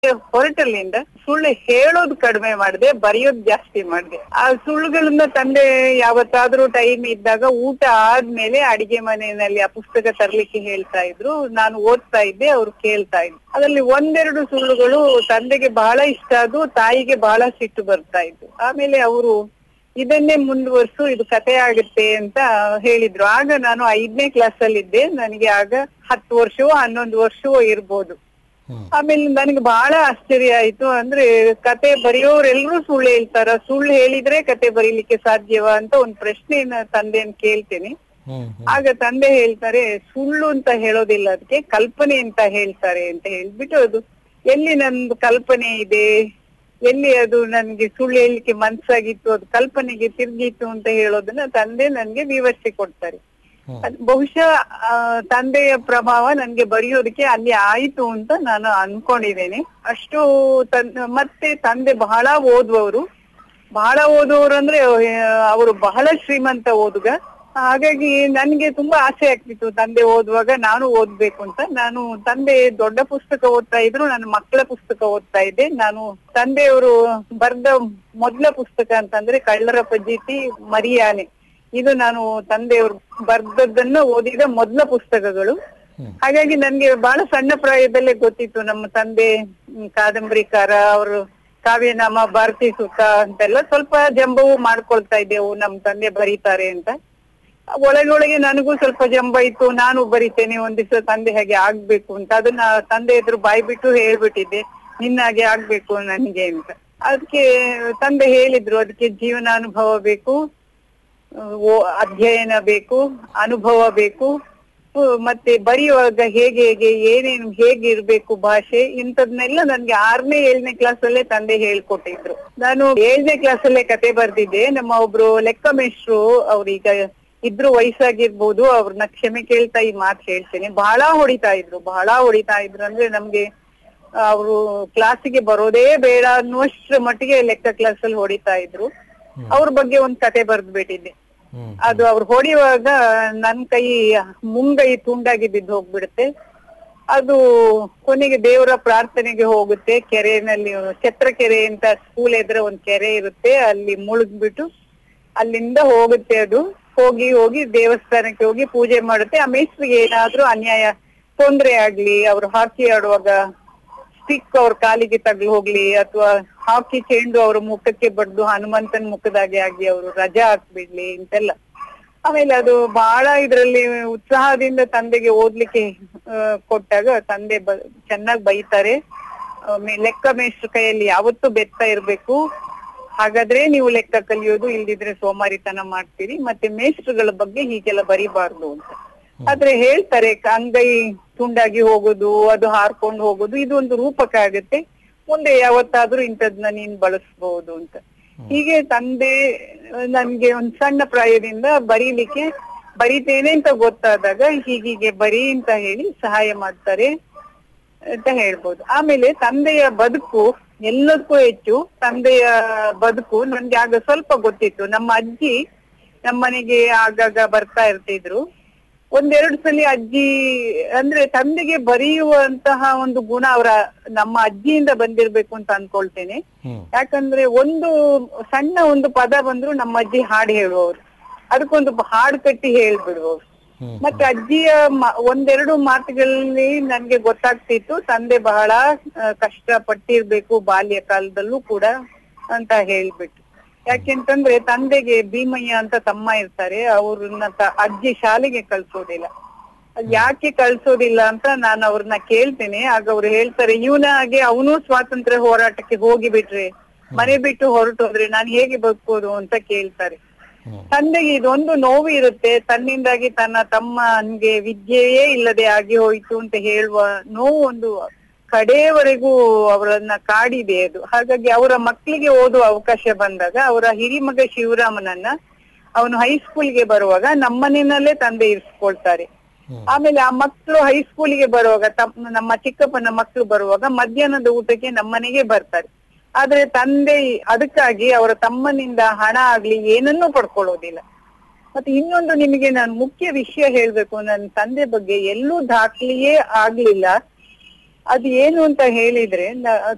ಹೊರಟಲ್ಲಿಂದ ಸುಳ್ಳು ಹೇಳೋದು ಕಡಿಮೆ ಮಾಡಿದೆ ಬರೆಯೋದು ಜಾಸ್ತಿ ಮಾಡಿದೆ ಆ ಸುಳ್ಳುಗಳನ್ನ ತಂದೆ ಯಾವತ್ತಾದ್ರೂ ಟೈಮ್ ಇದ್ದಾಗ ಊಟ ಆದ್ಮೇಲೆ ಅಡಿಗೆ ಮನೆಯಲ್ಲಿ ಆ ಪುಸ್ತಕ ತರ್ಲಿಕ್ಕೆ ಹೇಳ್ತಾ ಇದ್ರು ನಾನು ಓದ್ತಾ ಇದ್ದೆ ಅವ್ರು ಕೇಳ್ತಾ ಇದ್ರು ಅದರಲ್ಲಿ ಒಂದೆರಡು ಸುಳ್ಳುಗಳು ತಂದೆಗೆ ಬಹಳ ಇಷ್ಟ ಅದು ತಾಯಿಗೆ ಬಹಳ ಸಿಟ್ಟು ಬರ್ತಾ ಇತ್ತು ಆಮೇಲೆ ಅವರು ಇದನ್ನೇ ಮುಂದುವರ್ಸು ಇದು ಕತೆ ಆಗುತ್ತೆ ಅಂತ ಹೇಳಿದ್ರು ಆಗ ನಾನು ಐದನೇ ಕ್ಲಾಸ್ ಅಲ್ಲಿ ಇದ್ದೆ ನನಗೆ ಆಗ ಹತ್ತು ವರ್ಷವೋ ಹನ್ನೊಂದು ವರ್ಷವೋ ಇರ್ಬೋದು ಹ್ಮ್. ಆಮೇಲೆ ನನಗೆ ಬಹಳ ಆಶ್ಚರ್ಯ ಆಯ್ತು ಅಂದ್ರೆ ಕತೆ ಬರೆಯೋರೆಲ್ಲರೂ ಸುಳ್ಳು ಹೇಳ್ತಾರ ಸುಳ್ಳು ಹೇಳಿದ್ರೆ ಕತೆ ಬರೀಲಿಕ್ಕೆ ಸಾಧ್ಯವಾ ಅಂತ ಒಂದು ಪ್ರಶ್ನೆಯನ್ನ ತಂದೆಯನ್ನು ಕೇಳ್ತೇನೆ ಹ್ಮ್ ಹ್ಮ್ ಆಗ ತಂದೆ ಹೇಳ್ತಾರೆ ಸುಳ್ಳು ಅಂತ ಹೇಳೋದಿಲ್ಲ ಅದಕ್ಕೆ ಕಲ್ಪನೆ ಅಂತ ಹೇಳ್ತಾರೆ ಅಂತ ಹೇಳ್ಬಿಟ್ಟು ಅದು ಎಲ್ಲಿ ನಂದು ಕಲ್ಪನೆ ಇದೆ ಎಲ್ಲಿ ಅದು ನನ್ಗೆ ಸುಳ್ಳು ಹೇಳಲಿಕ್ಕೆ ಮನ್ಸಾಗಿತ್ತು ಅದು ಕಲ್ಪನೆಗೆ ತಿರ್ಗಿತ್ತು ಅಂತ ಹೇಳೋದನ್ನ ತಂದೆ ನನ್ಗೆ ವಿವರಿಸಿ ಕೊಡ್ತಾರೆ ಹ್ಮ್. ಅದ್ ಬಹುಶಃ ಆ, ತಂದೆಯ ಪ್ರಭಾವ ನನ್ಗೆ ಬರೆಯೋದಕ್ಕೆ ಅಲ್ಲಿ ಆಯ್ತು ಅಂತ ನಾನು ಅನ್ಕೊಂಡಿದ್ದೇನೆ ಅಷ್ಟು ತನ್ ಮತ್ತೆ ತಂದೆ ಬಹಳ ಓದುವವರು ಬಹಳ ಓದುವವರು ಅಂದ್ರೆ ಅವರು ಬಹಳ ಶ್ರೀಮಂತ ಓದುಗ ಹಾಗಾಗಿ ನನ್ಗೆ ತುಂಬಾ ಆಸೆ ಆಗ್ತಿತ್ತು ತಂದೆ ಓದುವಾಗ ನಾನು ಓದ್ಬೇಕು ಅಂತ ನಾನು ತಂದೆ ದೊಡ್ಡ ಪುಸ್ತಕ ಓದ್ತಾ ಇದ್ರು ನನ್ನ ಮಕ್ಕಳ ಪುಸ್ತಕ ಓದ್ತಾ ಇದ್ದೆ ನಾನು ತಂದೆಯವರು ಬರ್ದ ಮೊದಲ ಪುಸ್ತಕ ಅಂತಂದ್ರೆ ಕಳ್ಳರ ಪಜ್ಜಿತಿ ಮರಿಯಾನೆ ಇದು ನಾನು ತಂದೆಯವರು ಬರ್ದದ್ದನ್ನ ಓದಿದ ಮೊದಲ ಪುಸ್ತಕಗಳು ಹ್ಮ್. ಹಾಗಾಗಿ ನನ್ಗೆ ಬಹಳ ಸಣ್ಣ ಪ್ರಾಯದಲ್ಲೇ ಗೊತ್ತಿತ್ತು ನಮ್ಮ ತಂದೆ ಹ್ಮ್, ಕಾದಂಬರಿಕಾರ ಅವರು ಕಾವ್ಯನಾಮ ಭಾರತಿ ಸುಖ ಅಂತೆಲ್ಲ ಸ್ವಲ್ಪ ಜಂಬವು ಮಾಡ್ಕೊಳ್ತಾ ಇದ್ದೆವು ನಮ್ ತಂದೆ ಬರೀತಾರೆ ಅಂತ ಒಳಗೊಳಗೆ ನನಗೂ ಸ್ವಲ್ಪ ಜಂಬ ಇತ್ತು ನಾನು ಬರಿತೇನೆ ಒಂದ್ ದಿವಸ ತಂದೆ ಹಾಗೆ ಆಗ್ಬೇಕು ಅಂತ ಅದನ್ನ ತಂದೆ ಎದುರು ಬಾಯಿ ಬಿಟ್ಟು ಹೇಳ್ಬಿಟ್ಟಿದ್ದೆ ನಿನ್ನ ಹಾಗೆ ಆಗ್ಬೇಕು ನನ್ಗೆ ಅಂತ ಅದಕ್ಕೆ ತಂದೆ ಹೇಳಿದ್ರು ಅದಕ್ಕೆ ಜೀವನಾನುಭವ ಬೇಕು ಓ- ಅಧ್ಯಯನ ಬೇಕು ಅನುಭವ ಬೇಕು ಉ- ಮತ್ತೆ ಬರೆಯುವಾಗ ಹೇಗೆ ಹೇಗೆ ಏನೇನು ಹೇಗೆ ಇರ್ಬೇಕು ಭಾಷೆ ಇಂಥದ್ನೆಲ್ಲ ನನ್ಗೆ ಆರನೇ ಏಳನೇ ಕ್ಲಾಸ್ ಅಲ್ಲೇ ತಂದೆ ಹೇಳ್ಕೊಟ್ಟಿದ್ರು ನಾನು ಏಳನೇ ಕ್ಲಾಸ್ ಅಲ್ಲೇ ಕತೆ ಬರ್ದಿದ್ದೆ ನಮ್ಮ ಒಬ್ರು ಲೆಕ್ಕ ಮೇಷ್ಟ್ರು ಅವ್ರೀಗ ಇದ್ರು ವಯಸ್ಸಾಗಿರ್ಬೋದು ಅವ್ರನ್ನ ಕ್ಷಮೆ ಕೇಳ್ತಾ ಈ ಮಾತು ಹೇಳ್ತೇನೆ ಬಹಳ ಹೊಡಿತಾ ಇದ್ರು ಬಹಳ ಹೊಡಿತಾ ಇದ್ರು ಅಂದ್ರೆ ನಮ್ಗೆ ಅವರು ಕ್ಲಾಸಿಗೆ ಬರೋದೇ ಬೇಡ ಅನ್ನುವಷ್ಟ್ರ ಮಟ್ಟಿಗೆ ಲೆಕ್ಕ ಕ್ಲಾಸ್ ಅಲ್ಲಿ ಹೊಡಿತಾ ಇದ್ರು ಅವ್ರ ಬಗ್ಗೆ ಒಂದ್ ಕತೆ ಬರ್ದ್ಬಿಟ್ಟಿದ್ದೆ ಹ್ಮ್ ಅದು ಅವ್ರು ಹೊಡೆಯುವಾಗ ನನ್ ಕೈ ಮುಂಗೈ ತುಂಡಾಗಿ ಬಿದ್ದು ಹೋಗ್ಬಿಡುತ್ತೆ ಅದು ಕೊನೆಗೆ ದೇವರ ಪ್ರಾರ್ಥನೆಗೆ ಹೋಗುತ್ತೆ ಕೆರೆನಲ್ಲಿ ಛತ್ರ ಕೆರೆ ಅಂತ ಸ್ಕೂಲ್ ಎದುರ ಒಂದ್ ಕೆರೆ ಇರುತ್ತೆ ಅಲ್ಲಿ ಮುಳುಗ್ಬಿಟ್ಟು ಅಲ್ಲಿಂದ ಹೋಗುತ್ತೆ ಅದು ಹೋಗಿ ಹೋಗಿ ದೇವಸ್ಥಾನಕ್ಕೆ ಹೋಗಿ ಪೂಜೆ ಮಾಡುತ್ತೆ ಆ ಮೇಸ್ತ್ರಿಗೆ ಏನಾದ್ರೂ ಅನ್ಯಾಯ ತೊಂದ್ರೆ ಆಗ್ಲಿ ಅವ್ರು ಹಾಕಿ ಆಡುವಾಗ ಸ್ಟಿಕ್ ಅವ್ರ ಕಾಲಿಗೆ ತಗ್ಲು ಹೋಗ್ಲಿ ಅಥವಾ ಹಾಕಿ ಚೆಂಡು ಅವ್ರ ಮುಖಕ್ಕೆ ಬಡ್ದು ಹನುಮಂತನ ಮುಖದಾಗೆ ಆಗಿ ಅವರು ರಜಾ ಹಾಕ್ಬಿಡ್ಲಿ ಇಂತೆಲ್ಲ ಆಮೇಲೆ ಅದು ಬಹಳ ಇದ್ರಲ್ಲಿ ಉತ್ಸಾಹದಿಂದ ತಂದೆಗೆ ಓದ್ಲಿಕ್ಕೆ ಆ, ಕೊಟ್ಟಾಗ ತಂದೆ ಬ ಚೆನ್ನಾಗಿ ಬೈತಾರೆ ಆಮೇಲೆ ಲೆಕ್ಕ ಮೇಷ್ಟ್ರ ಕೈಯಲ್ಲಿ ಯಾವತ್ತೂ ಬೆತ್ತ ಇರ್ಬೇಕು ಹಾಗಾದ್ರೆ ನೀವು ಲೆಕ್ಕ ಕಲಿಯೋದು ಇಲ್ದಿದ್ರೆ ಸೋಮಾರಿತನ ಮಾಡ್ತೀರಿ ಮತ್ತೆ ಮೇಷ್ಟ್ರುಗಳ ಬಗ್ಗೆ ಹೀಗೆಲ್ಲ ಬರಿಬಾರ್ದು ಅಂತ ಆದ್ರೆ ಹೇಳ್ತಾರೆ ಕ- ಅಂಗೈ ತುಂಡಾಗಿ ಹೋಗೋದು ಅದು ಹಾರ್ಕೊಂಡು ಹೋಗೋದು ಇದು ಒಂದು ರೂಪಕ ಆಗುತ್ತೆ ಮುಂದೆ ಯಾವತ್ತಾದ್ರೂ ಇಂಥದ್ನ ನೀನ್ ಬಳಸ್ಬಹುದು ಅಂತ ಹೀಗೆ ತಂದೆ ಆ, ನನ್ಗೆ ಒಂದ್ ಸಣ್ಣ ಪ್ರಾಯದಿಂದ ಬರೀಲಿಕ್ಕೆ ಬರಿತೇನೆ ಅಂತ ಗೊತ್ತಾದಾಗ ಹೀಗೀಗೆ ಬರೀ ಅಂತ ಹೇಳಿ ಸಹಾಯ ಮಾಡ್ತಾರೆ ಅಂತ ಹೇಳ್ಬೋದು ಆಮೇಲೆ ತಂದೆಯ ಬದುಕು ಎಲ್ಲದಕ್ಕೂ ಹೆಚ್ಚು ತಂದೆಯ ಬದುಕು ನನ್ಗೆ ಆಗ ಸ್ವಲ್ಪ ಗೊತ್ತಿತ್ತು ನಮ್ಮ ಅಜ್ಜಿ ನಮ್ಮನೆಗೆ ಆಗಾಗ ಬರ್ತಾ ಇರ್ತಿದ್ರು ಒಂದೆರಡು ಸಲ ಅಜ್ಜಿ ಅಂದ್ರೆ ತಂದೆಗೆ ಬರೆಯುವಂತಹ ಒಂದು ಗುಣ ಅವರ ನಮ್ಮ ಅಜ್ಜಿಯಿಂದ ಬಂದಿರ್ಬೇಕು ಅಂತ ಅನ್ಕೊಳ್ತೇನೆ ಹ್ಮ್ ಯಾಕಂದ್ರೆ ಒಂದು ಸಣ್ಣ ಒಂದು ಪದ ಬಂದ್ರು ನಮ್ಮ ಅಜ್ಜಿ ಹಾಡು ಹೇಳುವವರು ಅದಕ್ಕೊಂದು ಹಾಡು ಕಟ್ಟಿ ಹೇಳ್ಬಿಡುವವರು ಹ್ಮ್ ಮತ್ತೆ ಅಜ್ಜಿಯ ಮ- ಒಂದೆರಡು ಮಾತುಗಳಲ್ಲಿ ನನ್ಗೆ ಗೊತ್ತಾಗ್ತಿತ್ತು ತಂದೆ ಬಹಳ ಆ, ಕಷ್ಟ ಪಟ್ಟಿರ್ಬೇಕು ಬಾಲ್ಯ ಕಾಲದಲ್ಲೂ ಕೂಡ ಅಂತ ಹೇಳ್ಬಿಟ್ಟು ಯಾಕೆಂತಂದ್ರೆ ತಂದೆಗೆ ಭೀಮಯ್ಯ ಅಂತ ತಮ್ಮ ಇರ್ತಾರೆ ಅವ್ರನ್ನ ತ- ಅಜ್ಜಿ ಶಾಲೆಗೆ ಕಳ್ಸೋದಿಲ್ಲ ಅದ್ ಯಾಕೆ ಕಳ್ಸೋದಿಲ್ಲ ಅಂತ ನಾನು ಅವ್ರನ್ನ ಕೇಳ್ತೇನೆ ಆಗ ಅವ್ರು ಹೇಳ್ತಾರೆ ಇವನ ಹಾಗೆ ಅವನು ಸ್ವಾತಂತ್ರ್ಯ ಹೋರಾಟಕ್ಕೆ ಹೋಗಿ ಬಿಟ್ರೆ ಮನೆ ಬಿಟ್ಟು ಹೊರಟೋದ್ರೆ ನಾನು ಹೇಗೆ ಬದುಕೋದು ಅಂತ ಕೇಳ್ತಾರೆ ಹ್ಮ್ ತಂದೆಗೆ ಇದೊಂದು ನೋವು ಇರುತ್ತೆ ತನ್ನಿಂದಾಗಿ ತನ್ನ ತಮ್ಮನ್ಗೆ ವಿದ್ಯೆಯೇ ಇಲ್ಲದೆ ಆಗಿ ಹೋಯ್ತು ಅಂತ ಹೇಳುವ ನೋವು ಒಂದು ಕಡೆಯವರೆಗೂ ಅವರನ್ನ ಕಾಡಿದೆ ಅದು ಹಾಗಾಗಿ ಅವರ ಮಕ್ಕಳಿಗೆ ಓದುವ ಅವಕಾಶ ಬಂದಾಗ ಅವರ ಹಿರಿಮಗ ಶಿವರಾಮನನ್ನ ಅವನು ಹೈಸ್ಕೂಲ್ಗೆ ಬರುವಾಗ ನಮ್ಮನೆಯಲ್ಲೇ ತಂದೆ ಇರಿಸ್ಕೊಳ್ತಾರೆ ಹ್ಮ್. ಆಮೇಲೆ ಆ ಮಕ್ಕಳು ಹೈಸ್ಕೂಲಿಗೆ ಬರುವಾಗ ತಮ್ಮ ನಮ್ಮ ಚಿಕ್ಕಪ್ಪನ ಮಕ್ಕಳು ಬರುವಾಗ ಮಧ್ಯಾಹ್ನದ ಊಟಕ್ಕೆ ನಮ್ಮನೆಗೆ ಬರ್ತಾರೆ ಆದ್ರೆ ತಂದೆ ಅದಕ್ಕಾಗಿ ಅವರ ತಮ್ಮನಿಂದ ಹಣ ಆಗ್ಲಿ ಏನನ್ನೂ ಪಡ್ಕೊಳ್ಳೋದಿಲ್ಲ ಮತ್ತೆ ಇನ್ನೊಂದು ನಿಮಗೆ ನಾನು ಮುಖ್ಯ ವಿಷಯ ಹೇಳ್ಬೇಕು ನನ್ನ ತಂದೆ ಬಗ್ಗೆ ಎಲ್ಲೂ ದಾಖಲೆಯೇ ಆಗ್ಲಿಲ್ಲ ಅದು ಏನು ಅಂತ ಹೇಳಿದ್ರೆ ನ-